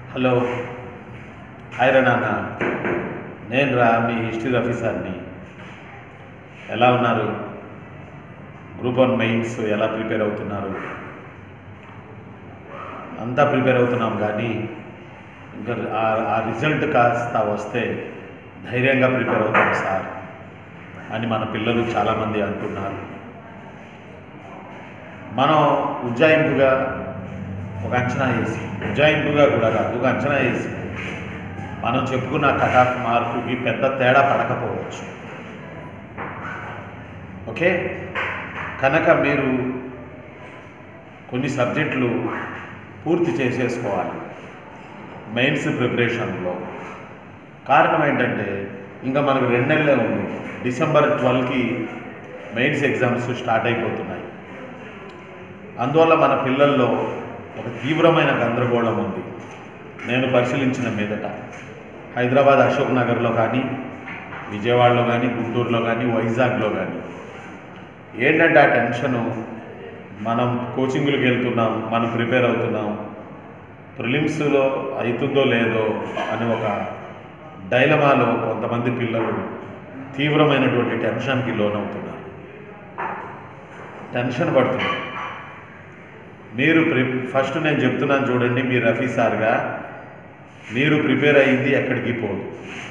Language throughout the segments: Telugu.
హలో హాయ్ రా నాన్న నేను రా మీ హిస్టరీ ఆఫీసర్ని ఎలా ఉన్నారు గ్రూప్ వన్ మెయిన్స్ ఎలా ప్రిపేర్ అవుతున్నారు అంతా ప్రిపేర్ అవుతున్నాం కానీ ఇంకా ఆ- ఆ రిజల్ట్ కాస్త వస్తే ధైర్యంగా ప్రిపేర్ అవుతాం సార్ అని మన పిల్లలు చాలామంది అంటున్నారు మనం ఉజ్జాయింపుగా ఒక అంచనా వేసి ఉజ్జాయింపుగా కూడా కాదు ఒక అంచనా వేసి మనం చెప్పుకున్న కట్ ఆఫ్ మార్కుకి పెద్ద తేడా పడకపోవచ్చు ఓకే కనుక మీరు కొన్ని సబ్జెక్టులు పూర్తి చేసేసుకోవాలి మెయిన్స్ ప్రిపరేషన్లో కారణం ఏంటంటే ఇంకా మనకు రెండు నెలలే ఉంది డిసెంబర్ ట్వెల్వ్కి మెయిన్స్ ఎగ్జామ్స్ స్టార్ట్ అయిపోతున్నాయి అందువల్ల మన పిల్లల్లో ఒక తీవ్రమైన గందరగోళం ఉంది నేను పరిశీలించిన మీదట హైదరాబాద్ అశోక్ నగర్లో కానీ విజయవాడలో కానీ గుంటూరులో కానీ వైజాగ్లో కానీ ఏంటంటే ఆ టెన్షను మనం కోచింగ్లకు వెళ్తున్నాం మనం ప్రిపేర్ అవుతున్నాం ప్రిలిమ్స్లో అవుతుందో లేదో అని ఒక డైలమాలో కొంతమంది పిల్లలు తీవ్రమైనటువంటి టెన్షన్కి లోనవుతున్నారు టెన్షన్ పడుతున్నారు మీరు ప్రి ఫస్ట్ నేను చెప్తున్నాను చూడండి మీ రఫీ సార్గా మీరు ప్రిపేర్ అయ్యింది ఎక్కడికి పోదు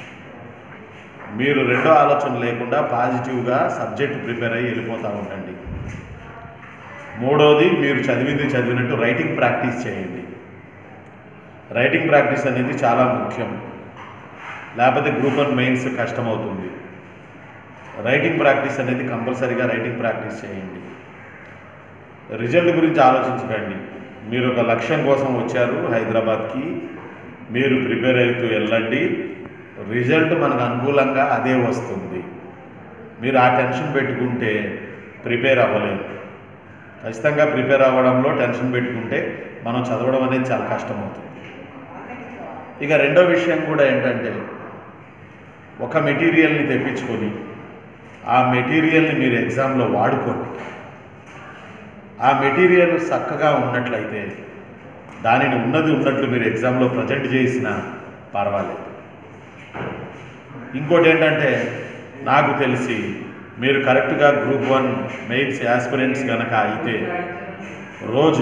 మీరు రెండో ఆలోచన లేకుండా పాజిటివ్గా సబ్జెక్ట్ ప్రిపేర్ అయ్యి వెళ్ళిపోతూ ఉండండి మూడోది మీరు చదివింది చదివినట్టు రైటింగ్ ప్రాక్టీస్ చేయండి రైటింగ్ ప్రాక్టీస్ అనేది చాలా ముఖ్యం లేకపోతే గ్రూప్ వన్ మెయిన్స్ కష్టమవుతుంది రైటింగ్ ప్రాక్టీస్ అనేది కంపల్సరీగా రైటింగ్ ప్రాక్టీస్ చేయండి రిజల్ట్ గురించి ఆలోచించకండి మీరు ఒక లక్ష్యం కోసం వచ్చారు హైదరాబాద్కి మీరు ప్రిపేర్ అవుతూ వెళ్ళండి రిజల్ట్ మనకు అనుకూలంగా అదే వస్తుంది మీరు ఆ టెన్షన్ పెట్టుకుంటే ప్రిపేర్ అవ్వలేరు ఖచ్చితంగా ప్రిపేర్ అవ్వడంలో టెన్షన్ పెట్టుకుంటే మనం చదవడం అనేది చాలా కష్టమవుతుంది ఇక రెండో విషయం కూడా ఏంటంటే ఒక మెటీరియల్ని తెప్పించుకొని ఆ మెటీరియల్ని మీరు ఎగ్జామ్లో వాడుకోండి ఆ మెటీరియల్ చక్కగా ఉన్నట్లయితే దానిని ఉన్నది ఉన్నట్లు మీరు ఎగ్జామ్లో ప్రజెంట్ చేసినా పర్వాలేదు ఇంకోటి ఏంటంటే నాకు తెలిసి మీరు కరెక్ట్గా గ్రూప్ వన్ మెయిన్స్ యాస్పిరెంట్స్ కనుక అయితే రోజు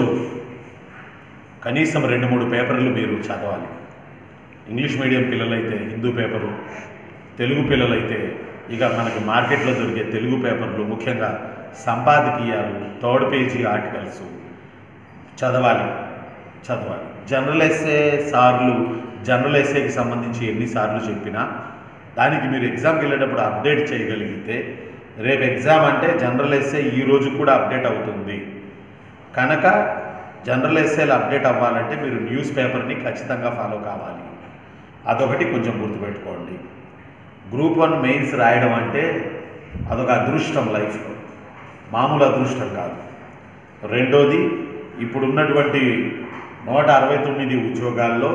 కనీసం రెండు మూడు పేపర్లు మీరు చదవాలి ఇంగ్లీష్ మీడియం పిల్లలైతే హిందూ పేపరు తెలుగు పిల్లలైతే ఇక మనకి మార్కెట్లో దొరికే తెలుగు పేపర్లు ముఖ్యంగా సంపాదకీయాలు థర్డ్ పేజీ ఆర్టికల్స్ చదవాలి చదవాలి జనరల్ ఎస్ఏ సార్లు జనరల్ ఎస్ఏకి సంబంధించి ఎన్నిసార్లు చెప్పినా దానికి మీరు ఎగ్జామ్కి వెళ్ళేటప్పుడు అప్డేట్ చేయగలిగితే రేపు ఎగ్జామ్ అంటే జనరల్ ఎస్ఏ ఈ రోజు కూడా అప్డేట్ అవుతుంది కనుక జనరల్ ఎస్ఏలు అప్డేట్ అవ్వాలంటే మీరు న్యూస్ పేపర్ని ఖచ్చితంగా ఫాలో కావాలి అదొకటి కొంచెం గుర్తుపెట్టుకోండి గ్రూప్ వన్ మెయిన్స్ రాయడం అంటే అదొక అదృష్టం లైఫ్లో మామూలు అదృష్టం కాదు రెండోది ఇప్పుడున్నటువంటి నూట అరవై తొమ్మిది ఉద్యోగాల్లో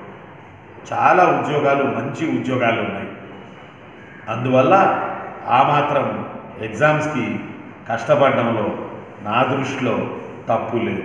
చాలా ఉద్యోగాలు మంచి ఉద్యోగాలు ఉన్నాయి అందువల్ల ఆ మాత్రం ఎగ్జామ్స్కి కష్టపడడంలో నా దృష్టిలో తప్పు లేదు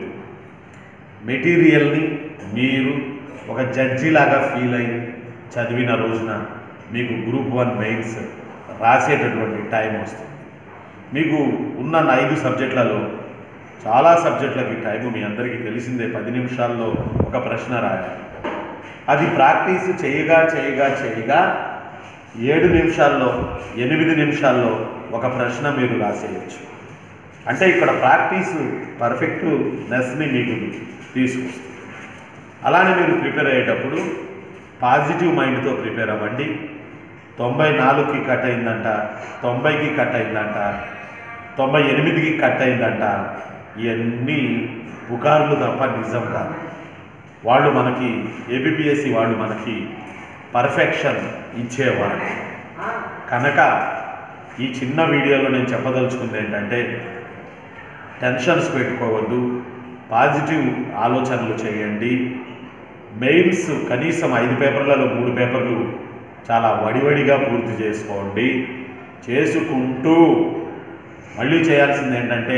మెటీరియల్ని మీరు ఒక జడ్జిలాగా ఫీల్ అయ్యి చదివిన రోజున మీకు గ్రూప్ వన్ మెయిన్స్ రాసేటటువంటి టైం వస్తుంది మీకు ఉన్న ఐదు సబ్జెక్టులలో చాలా సబ్జెక్టులకి టైము మీ అందరికీ తెలిసిందే పది నిమిషాల్లో ఒక ప్రశ్న రాయాలి అది ప్రాక్టీస్ చేయగా చేయగా చేయగా ఏడు నిమిషాల్లో ఎనిమిది నిమిషాల్లో ఒక ప్రశ్న మీరు రాసేయచ్చు అంటే ఇక్కడ ప్రాక్టీస్ పర్ఫెక్ట్నెస్ని మీకు తీసుకొస్తుంది అలానే మీరు ప్రిపేర్ అయ్యేటప్పుడు పాజిటివ్ మైండ్తో ప్రిపేర్ అవ్వండి తొంభై నాలుగుకి కట్ అయిందంట తొంభైకి కట్ అయిందంట తొంభై ఎనిమిదికి కట్ అయిందంట ఇవన్నీ పుకార్లు తప్ప నిజం కాదు వాళ్ళు మనకి ఏబిపిఎస్సి వాళ్ళు మనకి పర్ఫెక్షన్ ఇచ్చేవారు కనుక ఈ చిన్న వీడియోలో నేను చెప్పదలుచుకుంది ఏంటంటే టెన్షన్స్ పెట్టుకోవద్దు పాజిటివ్ ఆలోచనలు చేయండి మెయిన్స్ కనీసం ఐదు పేపర్లలో మూడు పేపర్లు చాలా వడివడిగా పూర్తి చేసుకోండి చేసుకుంటూ మళ్ళీ చేయాల్సింది ఏంటంటే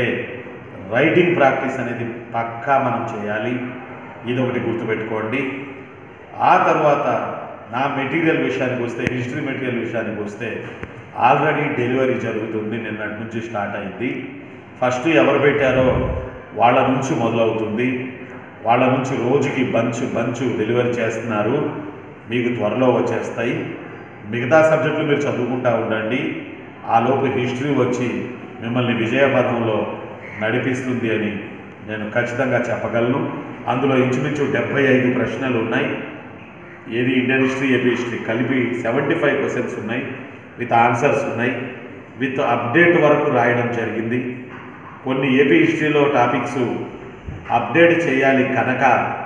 రైటింగ్ ప్రాక్టీస్ అనేది పక్కా మనం చేయాలి ఇది ఒకటి గుర్తుపెట్టుకోండి ఆ తర్వాత నా మెటీరియల్ విషయానికి వస్తే హిస్టరీ మెటీరియల్ విషయానికి వస్తే ఆల్రెడీ డెలివరీ జరుగుతుంది నిన్నటి నుంచి స్టార్ట్ అయింది ఫస్ట్ ఎవరు పెట్టారో వాళ్ళ నుంచి మొదలవుతుంది వాళ్ళ నుంచి రోజుకి బంచు బంచు డెలివరీ చేస్తున్నారు మీకు త్వరలో వచ్చేస్తాయి మిగతా సబ్జెక్టులు మీరు చదువుకుంటా ఉండండి ఆ లోపు హిస్టరీ వచ్చి మిమ్మల్ని విజయపథంలో నడిపిస్తుంది అని నేను ఖచ్చితంగా చెప్పగలను అందులో ఇంచుమించు డెబ్బై ఐదు ప్రశ్నలు ఉన్నాయి ఏది ఇండియన్ హిస్టరీ ఏపీ హిస్టరీ కలిపి సెవెంటీ ఫైవ్ క్వశ్చన్స్ ఉన్నాయి విత్ ఆన్సర్స్ ఉన్నాయి విత్ అప్డేట్ వరకు రాయడం జరిగింది కొన్ని ఏపీ హిస్టరీలో టాపిక్స్ అప్డేట్ చేయాలి కనుక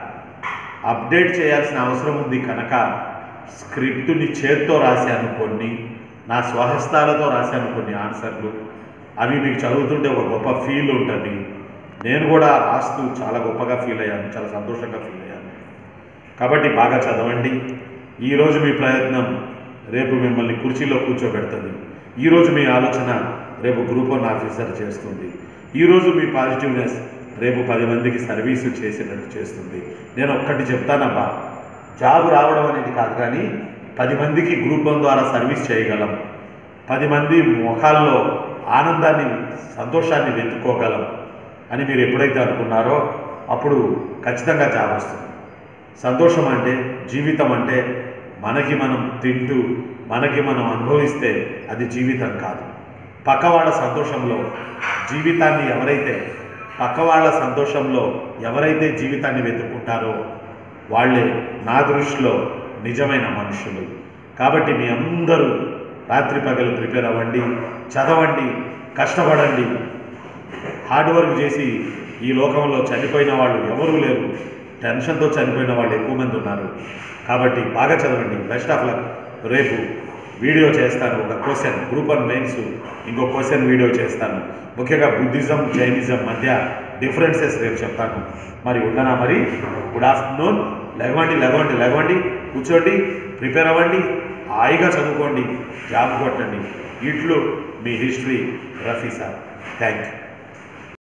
అప్డేట్ చేయాల్సిన అవసరం ఉంది కనుక స్క్రిప్టుని చేత్తో రాశాను కొన్ని నా స్వహస్తాలతో రాశాను కొన్ని ఆన్సర్లు అవి మీకు చదువుతుంటే ఒక గొప్ప ఫీల్ ఉంటుంది నేను కూడా రాస్తూ చాలా గొప్పగా ఫీల్ అయ్యాను చాలా సంతోషంగా ఫీల్ అయ్యాను కాబట్టి బాగా చదవండి ఈరోజు మీ ప్రయత్నం రేపు మిమ్మల్ని కుర్చీలో కూర్చోబెడుతుంది ఈరోజు మీ ఆలోచన రేపు గ్రూప్ వన్ ఆఫీసర్ చేస్తుంది ఈరోజు మీ పాజిటివ్నెస్ రేపు పది మందికి సర్వీసు చేసేటట్టు చేస్తుంది నేను ఒక్కటి చెప్తానబ్బా జాబ్ రావడం అనేది కాదు కానీ పది మందికి గ్రూప్ వన్ ద్వారా సర్వీస్ చేయగలం పది మంది ముఖాల్లో ఆనందాన్ని సంతోషాన్ని వెతుక్కోగలం అని మీరు ఎప్పుడైతే అనుకున్నారో అప్పుడు ఖచ్చితంగా జాబ్ వస్తుంది సంతోషం అంటే జీవితం అంటే మనకి మనం తింటూ మనకి మనం అనుభవిస్తే అది జీవితం కాదు పక్క వాళ్ళ సంతోషంలో జీవితాన్ని ఎవరైతే పక్క వాళ్ళ సంతోషంలో ఎవరైతే జీవితాన్ని వెతుక్కుంటారో వాళ్ళే నా దృష్టిలో నిజమైన మనుషులు కాబట్టి మీ అందరూ రాత్రి పగలు ప్రిపేర్ అవ్వండి చదవండి కష్టపడండి హార్డ్ వర్క్ చేసి ఈ లోకంలో చనిపోయిన వాళ్ళు ఎవరూ లేరు టెన్షన్తో చనిపోయిన వాళ్ళు ఎక్కువ మంది ఉన్నారు కాబట్టి బాగా చదవండి బెస్ట్ ఆఫ్ లక్ రేపు వీడియో చేస్తాను ఒక క్వశ్చన్ గ్రూప్ వన్ మెయిన్స్ ఇంకో క్వశ్చన్ వీడియో చేస్తాను ముఖ్యంగా బుద్ధిజం జైనిజం మధ్య డిఫరెన్సెస్ రేపు చెప్తాను మరి ఉండనా మరి గుడ్ ఆఫ్టర్నూన్ లెగవండి లెగవండి లెగవండి కూర్చోండి ప్రిపేర్ అవ్వండి హాయిగా చదువుకోండి జాబ్ కొట్టండి ఇట్లు మీ history Rafi sir thank you